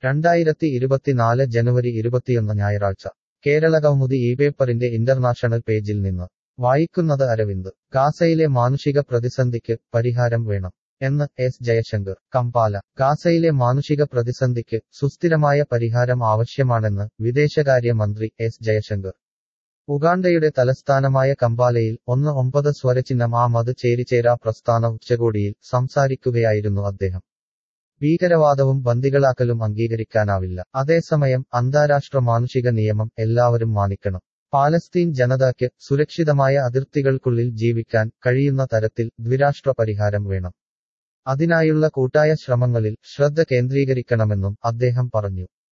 രണ്ടായിരത്തി ഇരുപത്തിനാല് ജനുവരി ഇരുപത്തിയൊന്ന് ഞായറാഴ്ച കേരള കൗമുദി ഈ പേപ്പറിന്റെ ഇന്റർനാഷണൽ പേജിൽ നിന്ന് വായിക്കുന്നത് അരവിന്ദ് ഗാസയിലെ മാനുഷിക പ്രതിസന്ധിക്ക് പരിഹാരം വേണം എന്ന് എസ് ജയശങ്കർ കമ്പാല ഗാസയിലെ മാനുഷിക പ്രതിസന്ധിക്ക് സുസ്ഥിരമായ പരിഹാരം ആവശ്യമാണെന്ന് വിദേശകാര്യ മന്ത്രി എസ് ജയശങ്കർ ഉഗാണ്ടയുടെ തലസ്ഥാനമായ കമ്പാലയിൽ ഒന്ന് ഒമ്പത് സ്വരചിഹ്നം ആ മത് ചേരിചേരാ പ്രസ്ഥാന ഉച്ചകോടിയിൽ സംസാരിക്കുകയായിരുന്നു അദ്ദേഹം ഭീകരവാദവും ബന്ദികളാക്കലും അംഗീകരിക്കാനാവില്ല അതേസമയം അന്താരാഷ്ട്ര മാനുഷിക നിയമം എല്ലാവരും മാനിക്കണം പാലസ്തീൻ ജനതയ്ക്ക് സുരക്ഷിതമായ അതിർത്തികൾക്കുള്ളിൽ ജീവിക്കാൻ കഴിയുന്ന തരത്തിൽ ദ്വിരാഷ്ട്ര പരിഹാരം വേണം അതിനായുള്ള കൂട്ടായ ശ്രമങ്ങളിൽ ശ്രദ്ധ കേന്ദ്രീകരിക്കണമെന്നും അദ്ദേഹം പറഞ്ഞു